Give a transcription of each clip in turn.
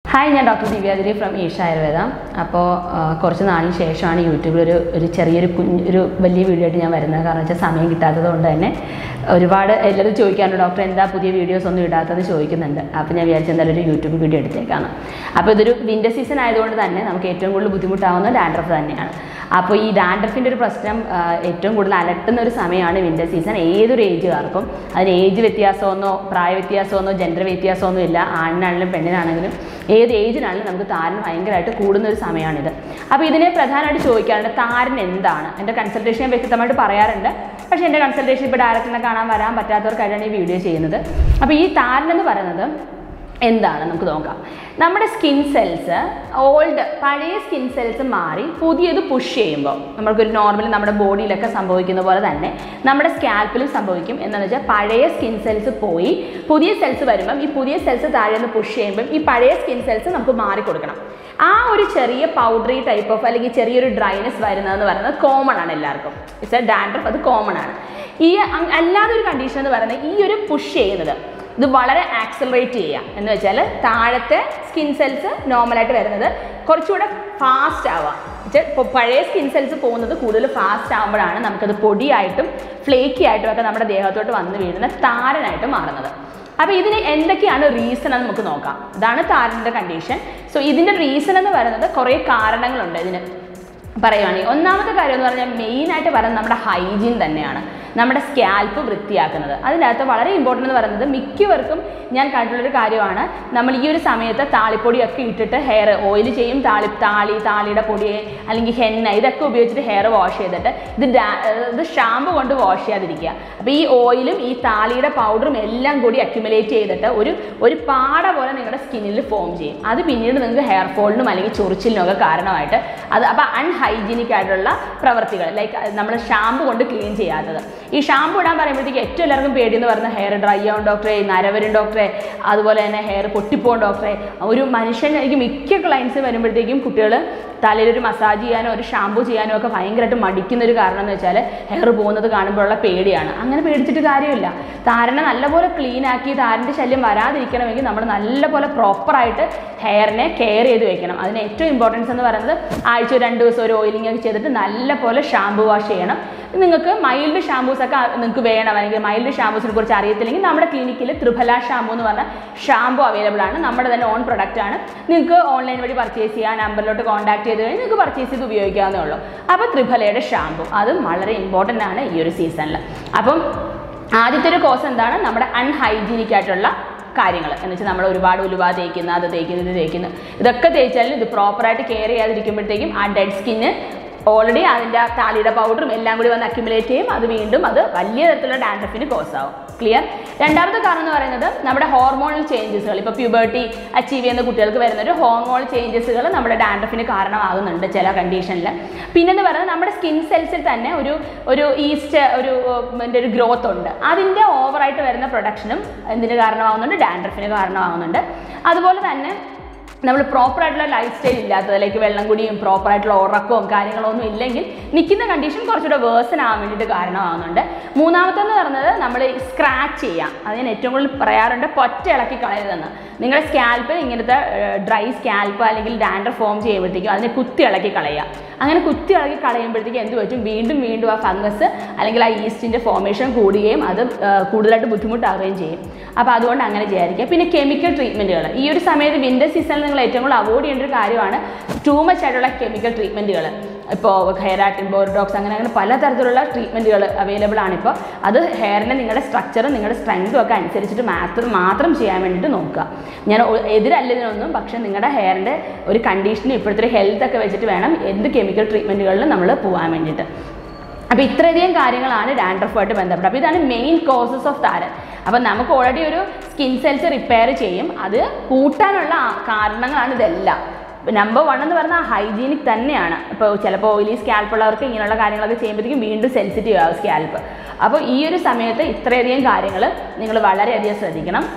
hi ഞാൻ doctor Divyathiri from Isha Ayurveda അപ്പോൾ കുറച്ച് നാളിന് ശേഷമാണ് യൂട്യൂബിൽ ഒരു ഒരു ചെറിയൊരു കുഞ്ഞ് ഒരു വലിയ വീഡിയോ ആയിട്ട് ഞാൻ വരുന്നത് കാരണം വെച്ചാൽ സമയം കിട്ടാത്തത് കൊണ്ട് തന്നെ ഒരുപാട് എല്ലാവരും ചോദിക്കാറുണ്ട് ഡോക്ടർ എന്താ പുതിയ വീഡിയോസ് ഒന്നും ഇടാത്തത് ചോദിക്കുന്നുണ്ട് അപ്പോൾ ഞാൻ വിചാരിച്ച എന്തായാലും ഒരു യൂട്യൂബ് വീഡിയോ എടുത്തേക്കാണ് അപ്പോൾ ഇതൊരു വിൻ്റർ സീസൺ ആയതുകൊണ്ട് തന്നെ നമുക്ക് ഏറ്റവും കൂടുതൽ ബുദ്ധിമുട്ടാവുന്നത് ഡാൻഡ്രഫ് തന്നെയാണ് അപ്പോൾ ഈ ഡാൻഡ്രഫിൻ്റെ ഒരു പ്രശ്നം ആ, ഏറ്റവും കൂടുതൽ അലട്ടുന്ന ഒരു സമയമാണ് വിൻ്റർ സീസൺ ഏതൊരു ഏജുകാർക്കും അതിന് ഏജ് വ്യത്യാസമൊന്നോ പ്രായ വ്യത്യാസമൊന്നോ ജെൻഡർ വ്യത്യാസമൊന്നും ഇല്ല ആണിനാണെങ്കിലും പെണ്ണിനാണെങ്കിലും ഏത് ഏജിനാണെങ്കിലും നമുക്ക് താരൻ ഭയങ്കരമായിട്ട് കൂടുന്ന ഒരു സമയമാണിത് അപ്പോൾ ഇതിനെ പ്രധാനമായിട്ട് ചോദിക്കാറുണ്ട് താരൻ എന്താണ് എൻ്റെ കൺസൾട്ടേഷൻ ഞാൻ വ്യക്തമായിട്ട് പറയാറുണ്ട് പക്ഷേ എൻ്റെ കൺസൾട്ടേഷൻ ഇപ്പോൾ ഡയറക്റ്റിനെ കാണാൻ വരാൻ പറ്റാത്തവർക്കായിട്ടാണ് ഈ വീഡിയോ ചെയ്യുന്നത് അപ്പോൾ ഈ താരൻ എന്ന് പറയുന്നത് എന്താണ് നമുക്ക് നോക്കാം നമ്മുടെ സ്കിൻ സെൽസ് ഓൾഡ് പഴയ സ്കിൻ സെൽസ് മാറി പുതിയത് പുഷ് ചെയ്യുമ്പോൾ നമ്മൾക്കൊരു നോർമലി നമ്മുടെ ബോഡിയിലൊക്കെ സംഭവിക്കുന്ന പോലെ തന്നെ നമ്മുടെ സ്കാൽപ്പിലും സംഭവിക്കും എന്താണെന്ന് വെച്ചാൽ പഴയ സ്കിൻ സെൽസ് പോയി പുതിയ സെൽസ് വരുമ്പം ഈ പുതിയ സെൽസ് താഴെ നിന്ന് പുഷ് ചെയ്യുമ്പം ഈ പഴയ സ്കിൻ സെൽസ് നമുക്ക് മാറിക്കൊടുക്കണം ആ ഒരു ചെറിയ പൗഡറി ടൈപ്പ് ഓഫ് അല്ലെങ്കിൽ ചെറിയൊരു ഡ്രൈനെസ് വരുന്നതെന്ന് പറയുന്നത് കോമൺ ആണ് എല്ലാവർക്കും ഇറ്റ്സ് എ ഡാൻഡ്രഫ് അത് കോമൺ ആണ് ഈ അങ് അല്ലാതെ ഒരു കണ്ടീഷൻ എന്ന് പറയുന്നത് ഈ ഒരു പുഷ് ചെയ്യുന്നത് ഇത് വളരെ ആക്സലറേറ്റ് ചെയ്യുക എന്ന് വെച്ചാൽ താഴത്തെ സ്കിൻ സെൽസ് നോർമലായിട്ട് വരുന്നത് കുറച്ചുകൂടെ ഫാസ്റ്റ് ആവുക വെച്ചാൽ ഇപ്പോൾ പഴയ സ്കിൻ സെൽസ് പോകുന്നത് കൂടുതൽ ഫാസ്റ്റ് ആകുമ്പോഴാണ് നമുക്കത് പൊടിയായിട്ടും ഫ്ലേക്കി ആയിട്ടും ഒക്കെ നമ്മുടെ ദേഹത്തോട്ട് വന്ന് വീഴുന്ന താരനായിട്ട് മാറുന്നത് അപ്പോൾ ഇതിന് എന്തൊക്കെയാണ് റീസൺ എന്ന് നമുക്ക് നോക്കാം ഇതാണ് താരൻ്റെ കണ്ടീഷൻ സോ ഇതിൻ്റെ റീസൺ എന്ന് പറയുന്നത് കുറേ കാരണങ്ങളുണ്ട് ഇതിന് പറയുവാണെങ്കിൽ ഒന്നാമത്തെ കാര്യം എന്ന് പറഞ്ഞാൽ മെയിനായിട്ട് പറയുന്നത് നമ്മുടെ ഹൈജീൻ തന്നെയാണ് നമ്മുടെ സ്കാൽപ്പ് വൃത്തിയാക്കുന്നത് അതിനകത്ത് വളരെ ഇമ്പോർട്ടൻ്റ് എന്ന് പറയുന്നത് മിക്കവർക്കും ഞാൻ കണ്ടിട്ടുള്ളൊരു കാര്യമാണ് നമ്മൾ ഈ ഒരു സമയത്ത് താളിപ്പൊടിയൊക്കെ ഇട്ടിട്ട് ഹെയർ ഓയിൽ ചെയ്യും താളി താളി താളിയുടെ പൊടി അല്ലെങ്കിൽ ഹെന്ന ഇതൊക്കെ ഉപയോഗിച്ചിട്ട് ഹെയർ വാഷ് ചെയ്തിട്ട് ഇത് ഡാ- ഇത് ഷാമ്പു കൊണ്ട് വാഷ് ചെയ്യാതിരിക്കുക അപ്പോൾ ഈ ഓയിലും ഈ താളിയുടെ പൗഡറും എല്ലാം കൂടി അക്യുമുലേറ്റ് ചെയ്തിട്ട് ഒരു ഒരു പാട പോലെ നിങ്ങളുടെ സ്കിന്നിൽ ഫോം ചെയ്യും അത് പിന്നീട് നിങ്ങൾക്ക് ഹെയർ ഫോളിനും അല്ലെങ്കിൽ ചൊറിച്ചിലിനും ഒക്കെ കാരണമായിട്ട് അത് അപ്പോൾ അൺഹൈജീനിക് ആയിട്ടുള്ള പ്രവർത്തികൾ ലൈക്ക് നമ്മൾ ഷാമ്പു കൊണ്ട് ക്ലീൻ ചെയ്യാത്തത് ഈ ഷാമ്പു ഇടാൻ പറയുമ്പോഴത്തേക്ക് ഏറ്റവും എല്ലാവർക്കും പേടി എന്ന് പറയുന്നത് ഹെയർ ഡ്രൈ ആവും ഡോക്ടറെ നരവരും ഡോക്ടറെ അതുപോലെ തന്നെ ഹെയർ പൊട്ടിപ്പോകും ഡോക്ടറെ ഒരു മനുഷ്യൻ എനിക്ക് മിക്ക ക്ലയൻസ് വരുമ്പോഴത്തേക്കും കുട്ടികൾ തലയിലൊരു മസാജ് ചെയ്യാനോ ഒരു ഷാമ്പു ചെയ്യാനോ ഒക്കെ ഭയങ്കരമായിട്ട് മടിക്കുന്ന ഒരു കാരണം എന്ന് വെച്ചാൽ ഹെയർ പോകുന്നത് കാണുമ്പോഴുള്ള പേടിയാണ് അങ്ങനെ പേടിച്ചിട്ട് കാര്യമില്ല താരനെ നല്ലപോലെ ക്ലീൻ ആക്കി താരൻ്റെ ശല്യം വരാതിരിക്കണമെങ്കിൽ നമ്മൾ നല്ലപോലെ പ്രോപ്പറായിട്ട് ഹെയറിനെ കെയർ ചെയ്ത് വെക്കണം അതിന് ഏറ്റവും ഇമ്പോർട്ടൻസ് എന്ന് പറയുന്നത് ആഴ്ച ഒരു രണ്ട് ദിവസം ഒരു ഓയിലിംഗ് ഒക്കെ ചെയ്തിട്ട് നല്ലപോലെ ഷാമ്പു വാഷ് ചെയ്യണം നിങ്ങൾക്ക് മൈൽഡ് ഷാമ്പൂസ് ഒക്കെ നിങ്ങൾക്ക് വേണം അല്ലെങ്കിൽ മൈൽഡ് ഷാമ്പൂസിനെ കുറിച്ച് അറിയത്തില്ലെങ്കിൽ നമ്മുടെ ക്ലിനിക്കിൽ ത്രിഫല ഷാമ്പൂ എന്ന് പറഞ്ഞ ഷാമ്പൂ അവൈലബിൾ ആണ് നമ്മുടെ തന്നെ ഓൺ പ്രൊഡക്റ്റ് ആണ് നിങ്ങൾക്ക് ഓൺലൈൻ വഴി പർച്ചേസ് ചെയ്യാൻ നമ്പറിലോട്ട് കോൺടാക്ട് ചെയ്ത് കഴിഞ്ഞാൽ നിങ്ങൾക്ക് പർച്ചേസ് ചെയ്ത് ഉപയോഗിക്കാവുന്നേ ഉള്ളൂ അപ്പോൾ ത്രിഫലയുടെ ഷാമ്പൂ അതും വളരെ ഇമ്പോർട്ടൻ്റ് ആണ് ഈ ഒരു സീസണിൽ അപ്പം ആദ്യത്തെ ഒരു കോസ് എന്താണ് നമ്മുടെ അൺഹൈജീനിക് ആയിട്ടുള്ള കാര്യങ്ങൾ എന്ന് വെച്ചാൽ നമ്മൾ ഒരുപാട് ഉലുവ തേക്കുന്ന അത് തേക്കുന്നു ഇത് തേക്കുന്നു ഇതൊക്കെ തേച്ചാലും ഇത് പ്രോപ്പറായിട്ട് കെയർ ചെയ്യാതിരിക്കുമ്പോഴത്തേക്കും ആ ഡെഡ് സ്കിന്ന് ഓൾറെഡി അതിൻ്റെ താളിയുടെ പൗഡറും എല്ലാം കൂടി വന്ന് അക്യുമുലേറ്റ് ചെയ്യും അത് വീണ്ടും അത് വലിയ തരത്തിലുള്ള ഡാൻഡ്രഫിന് കോസ് ആവും ക്ലിയർ രണ്ടാമത്തെ കാരണം എന്ന് പറയുന്നത് നമ്മുടെ ഹോർമോണൽ ചേഞ്ചസുകൾ ഇപ്പോൾ പ്യൂബർട്ടി അച്ചീവ് ചെയ്യുന്ന കുട്ടികൾക്ക് വരുന്ന ഒരു ഹോർമോണൽ ചേഞ്ചസുകൾ നമ്മുടെ ഡാൻഡ്രഫിന് കാരണമാകുന്നുണ്ട് ചില കണ്ടീഷനിൽ പിന്നെന്ന് പറയുന്നത് നമ്മുടെ സ്കിൻ സെൽസിൽ തന്നെ ഒരു ഒരു ഈസ്റ്റ് ഒരു ഇതിൻ്റെ ഒരു ഗ്രോത്ത് ഉണ്ട് അതിൻ്റെ ഓവറായിട്ട് വരുന്ന പ്രൊഡക്ഷനും എന്തിന് കാരണമാകുന്നുണ്ട് ഡാൻഡ്രഫിന് കാരണമാകുന്നുണ്ട് അതുപോലെ തന്നെ നമ്മൾ പ്രോപ്പർ ആയിട്ടുള്ള ലൈഫ് സ്റ്റൈൽ ഇല്ലാത്തത് ലൈക്ക് വെള്ളം കുടിയും പ്രോപ്പർ ആയിട്ടുള്ള ഉറക്കവും കാര്യങ്ങളൊന്നും ഇല്ലെങ്കിൽ നിൽക്കുന്ന കണ്ടീഷൻ കുറച്ചുകൂടെ വേഴ്സൺ ആവാൻ വേണ്ടിയിട്ട് കാരണമാകുന്നുണ്ട് മൂന്നാമത്തെന്ന് പറയുന്നത് നമ്മൾ സ്ക്രാച്ച് ചെയ്യാം അത് ഞാൻ ഏറ്റവും കൂടുതൽ പറയാറുണ്ട് പൊറ്റ ഇളക്കി കളയരുതെന്ന് നിങ്ങളുടെ സ്കാൽപ്പ് ഇങ്ങനത്തെ ഡ്രൈ സ്കാൽപ്പ് അല്ലെങ്കിൽ ഡാൻഡർ ഫോം ചെയ്യുമ്പോഴത്തേക്കും അതിനെ കുത്തി ഇളക്കി കളയുക അങ്ങനെ കുത്തി ഇളക്കി കളയുമ്പോഴത്തേക്കും എന്ത് പറ്റും വീണ്ടും വീണ്ടും ആ ഫംഗസ് അല്ലെങ്കിൽ ആ ഈസ്റ്റിൻ്റെ ഫോർമേഷൻ കൂടുകയും അത് ആ, കൂടുതലായിട്ട് ബുദ്ധിമുട്ടാവുകയും ചെയ്യും അപ്പോൾ അതുകൊണ്ട് അങ്ങനെ ചെയ്യാതിരിക്കുക പിന്നെ കെമിക്കൽ ട്രീറ്റ്മെൻറ്റുകൾ ഈ ഒരു സമയത്ത് വിൻ്റർ സീസണിൽ നിങ്ങൾ ഏറ്റവും കൂടുതൽ അവോയ്ഡ് ചെയ്യേണ്ട ഒരു കാര്യമാണ് ടൂ മച്ച് ആയിട്ടുള്ള കെമിക്കൽ ട്രീറ്റ്മെൻറ്റുകൾ ഇപ്പോൾ ഹെയറാട്ടിൻ ബോർഡോക്സ് അങ്ങനെ അങ്ങനെ പലതരത്തിലുള്ള ട്രീറ്റ്മെൻറ്റുകൾ അവൈലബിൾ ആണിപ്പോൾ അത് ഹെയറിനെ നിങ്ങളുടെ സ്ട്രക്ചറും നിങ്ങളുടെ സ്ട്രെങ്തും ഒക്കെ അനുസരിച്ചിട്ട് മാത്രം മാത്രം ചെയ്യാൻ വേണ്ടിയിട്ട് നോക്കുക ഞാൻ ഒ- എതിരല്ല ഇതിനൊന്നും പക്ഷേ നിങ്ങളുടെ ഹെയറിൻ്റെ ഒരു കണ്ടീഷനും ഇപ്പോഴത്തെ ഒരു ഹെൽത്ത് ഒക്കെ വെച്ചിട്ട് വേണം എന്ത് കെമിക്കൽ ട്രീറ്റ്മെൻറ്റുകളിലും നമ്മൾ പോകാൻ വേണ്ടിയിട്ട് അപ്പോൾ ഇത്രയധികം കാര്യങ്ങളാണ് ഡാൻഡ്രഫുമായിട്ട് ബന്ധപ്പെട്ടത് അപ്പോൾ ഇതാണ് മെയിൻ കോസസ് ഓഫ് താരൻ അപ്പോൾ നമുക്ക് ഓൾറെഡി ഒരു സ്കിൻ സെൽസ് റിപ്പയർ ചെയ്യും അത് കൂട്ടാനുള്ള ആ കാരണങ്ങളാണ് ഇതെല്ലാം നമ്പർ വൺ എന്ന് പറഞ്ഞാൽ ഹൈജീനിക് തന്നെയാണ് ഇപ്പോൾ ചിലപ്പോൾ ഓയിലി സ്കാൽപ്പ് ഉള്ളവർക്ക് ഇങ്ങനെയുള്ള കാര്യങ്ങളൊക്കെ ചെയ്യുമ്പോഴത്തേക്കും വീണ്ടും സെൻസിറ്റീവ് ആവും സ്കാൽപ്പ് അപ്പോൾ ഈ ഒരു സമയത്ത് ഇത്രയധികം കാര്യങ്ങൾ നിങ്ങൾ വളരെയധികം ശ്രദ്ധിക്കണം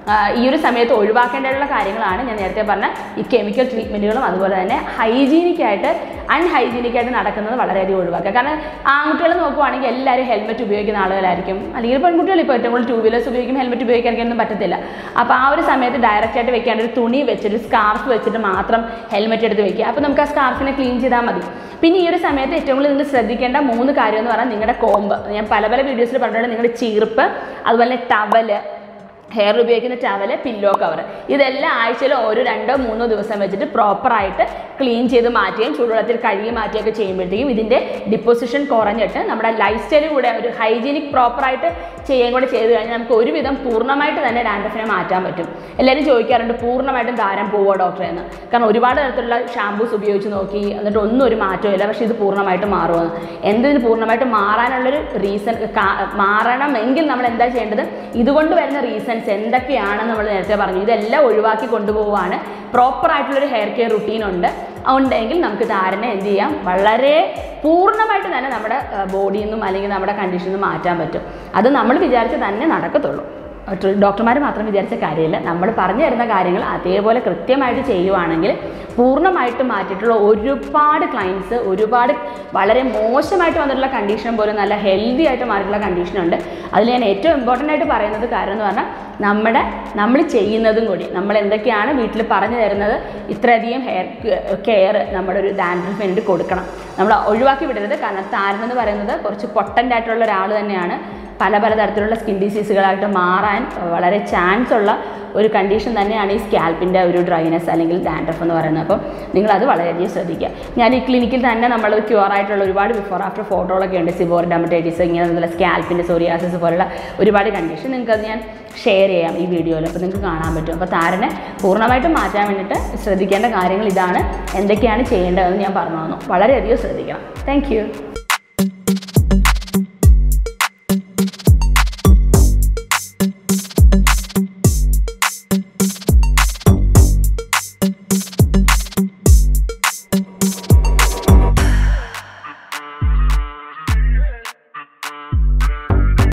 ആ, ഈ ഒരു സമയത്ത് ഒഴിവാക്കേണ്ടതുള്ള കാര്യങ്ങളാണ് ഞാൻ നേരത്തെ പറഞ്ഞ ഈ കെമിക്കൽ ട്രീറ്റ്മെൻറ്റുകളും അതുപോലെ തന്നെ ഹൈജീനിക് ആയിട്ട് അൺഹൈജീനിക് ആയിട്ട് നടക്കുന്നത് വളരെയധികം ഒഴിവാക്കുക കാരണം ആൺകുട്ടികൾ നോക്കുവാണെങ്കിൽ എല്ലാവരും ഹെൽമെറ്റ് ഉപയോഗിക്കുന്ന ആളുകളായിരിക്കും അല്ലെങ്കിൽ പെൺകുട്ടികൾ ഇപ്പോൾ ഏറ്റവും കൂടുതൽ ടൂ വീലേഴ്സ് ഉപയോഗിക്കും ഹെൽമെറ്റ് ഉപയോഗിക്കാനൊന്നും പറ്റത്തില്ല അപ്പോൾ ആ ഒരു സമയത്ത് ഡയറക്റ്റ് ആയിട്ട് വെക്കാണ്ട് ഒരു തുണി വെച്ചിട്ട് സ്കാർഫ് വെച്ചിട്ട് മാത്രം ഹെൽമെറ്റ് എടുത്ത് വെക്കുക അപ്പോൾ നമുക്ക് ആ സ്കാർഫിനെ ക്ലീൻ ചെയ്താൽ മതി പിന്നെ ഈ ഒരു സമയത്ത് ഏറ്റവും കൂടുതൽ നിങ്ങൾ ശ്രദ്ധിക്കേണ്ട മൂന്ന് കാര്യം എന്ന് പറഞ്ഞാൽ നിങ്ങളുടെ കോമ്പ് ഞാൻ പല പല വീഡിയോസിൽ പറഞ്ഞിട്ടുണ്ട് നിങ്ങളുടെ ചീർപ്പ് അതുപോലെ തന്നെ ടവല് ഹെയർ ഉപയോഗിക്കുന്ന ടവല് പില്ലോ കവർ ഇതെല്ലാം ആഴ്ചയിൽ ഒരു രണ്ടോ മൂന്നോ ദിവസം വെച്ചിട്ട് പ്രോപ്പറായിട്ട് ക്ലീൻ ചെയ്ത് മാറ്റുകയും ചൂടുവെള്ളത്തിൽ കഴുകി മാറ്റുകയൊക്കെ ചെയ്യുമ്പോഴത്തേക്കും ഇതിൻ്റെ ഡിപ്പോസിഷൻ കുറഞ്ഞിട്ട് നമ്മുടെ ലൈഫ് സ്റ്റൈൽ കൂടെ ഒരു ഹൈജീനിക് പ്രോപ്പറായിട്ട് ചെയ്യുകയും കൂടെ ചെയ്ത് കഴിഞ്ഞാൽ നമുക്ക് ഒരുവിധം പൂർണ്ണമായിട്ട് തന്നെ ഡാൻഡ്രഫിനെ മാറ്റാൻ പറ്റും എല്ലാവരും ചോദിക്കാറുണ്ട് പൂർണ്ണമായിട്ടും താരം പോവോ ഡോക്ടറെ എന്ന് കാരണം ഒരുപാട് തരത്തിലുള്ള ഷാമ്പൂസ് ഉപയോഗിച്ച് നോക്കി എന്നിട്ട് ഒന്നും ഒരു മാറ്റവും ഇല്ല പക്ഷേ ഇത് പൂർണ്ണമായിട്ട് മാറുമെന്ന് എന്തിന് പൂർണ്ണമായിട്ട് മാറാനുള്ളൊരു റീസൺ മാറണമെങ്കിൽ നമ്മൾ എന്താ ചെയ്യേണ്ടത് ഇതുകൊണ്ട് വരുന്ന റീസൺസ് എന്തൊക്കെയാണെന്ന് നമ്മൾ നേരത്തെ പറഞ്ഞു ഇതെല്ലാം ഒഴിവാക്കി കൊണ്ടുപോവാണ് പ്രോപ്പർ ആയിട്ടുള്ളൊരു ഹെയർ കെയർ റുട്ടീൻ ഉണ്ട് ഉണ്ടെങ്കിൽ നമുക്ക് താരനെ എന്ത് ചെയ്യാം വളരെ പൂർണ്ണമായിട്ട് തന്നെ നമ്മുടെ ബോഡിയിൽ നിന്നും അല്ലെങ്കിൽ നമ്മുടെ കണ്ടീഷനിൽ നിന്നും മാറ്റാൻ പറ്റും അത് നമ്മൾ വിചാരിച്ച് തന്നെ നടക്കത്തുള്ളൂ ഡോക്ടർമാർ മാത്രം വിചാരിച്ച കാര്യമില്ല നമ്മൾ പറഞ്ഞു തരുന്ന കാര്യങ്ങൾ അതേപോലെ കൃത്യമായിട്ട് ചെയ്യുവാണെങ്കിൽ പൂർണ്ണമായിട്ട് മാറ്റിയിട്ടുള്ള ഒരുപാട് ക്ലയൻസ് ഒരുപാട് വളരെ മോശമായിട്ട് വന്നിട്ടുള്ള കണ്ടീഷൻ പോലും നല്ല ഹെൽത്തി ആയിട്ട് മാറിയിട്ടുള്ള കണ്ടീഷനുണ്ട് അതിൽ ഞാൻ ഏറ്റവും ഇമ്പോർട്ടൻ്റ് ആയിട്ട് പറയുന്നത് കാര്യം എന്ന് പറഞ്ഞാൽ നമ്മുടെ നമ്മൾ ചെയ്യുന്നതും കൂടി നമ്മൾ എന്തൊക്കെയാണ് വീട്ടിൽ പറഞ്ഞു തരുന്നത് ഇത്രയധികം ഹെയർ കെയർ നമ്മുടെ ഒരു ഡാൻഡ്രഫ് വേണ്ടി കൊടുക്കണം നമ്മൾ ഒഴിവാക്കി വിടരുത് കാരണം താരൻ എന്ന് പറയുന്നത് കുറച്ച് പൊട്ടൻ്റ് ആയിട്ടുള്ള ഒരാൾ തന്നെയാണ് പല പല തരത്തിലുള്ള സ്കിൻ ഡിസീസുകളായിട്ട് മാറാൻ വളരെ ചാൻസ് ഉള്ള ഒരു കണ്ടീഷൻ തന്നെയാണ് ഈ സ്കാൽപ്പിൻ്റെ ഒരു ഡ്രൈനെസ് അല്ലെങ്കിൽ ഡാൻഡ്രഫ് എന്ന് പറയുന്നത് അപ്പം നിങ്ങളത് വളരെയധികം ശ്രദ്ധിക്കുക ഞാൻ ഈ ക്ലിനിക്കിൽ തന്നെ നമ്മൾ ക്യൂർ ആയിട്ടുള്ള ഒരുപാട് ബിഫോർ ആഫ്റ്റർ ഫോട്ടോകളൊക്കെ ഉണ്ട് സിബോർ ഡെമറ്റൈറ്റിസ് ഇങ്ങനെ സ്കാൽപ്പിൻ്റെ സോറിയാസിസ് പോലുള്ള ഒരുപാട് കണ്ടീഷൻ നിങ്ങൾക്ക് അത് ഞാൻ ഷെയർ ചെയ്യാം ഈ വീഡിയോയിൽ അപ്പോൾ നിങ്ങൾക്ക് കാണാൻ പറ്റും അപ്പോൾ താരനെ പൂർണ്ണമായിട്ടും മാറ്റാൻ വേണ്ടിയിട്ട് ശ്രദ്ധിക്കേണ്ട കാര്യങ്ങൾ ഇതാണ് എന്തൊക്കെയാണ് ചെയ്യേണ്ടതെന്ന് ഞാൻ പറഞ്ഞു തന്നു വളരെയധികം ശ്രദ്ധിക്കണം താങ്ക്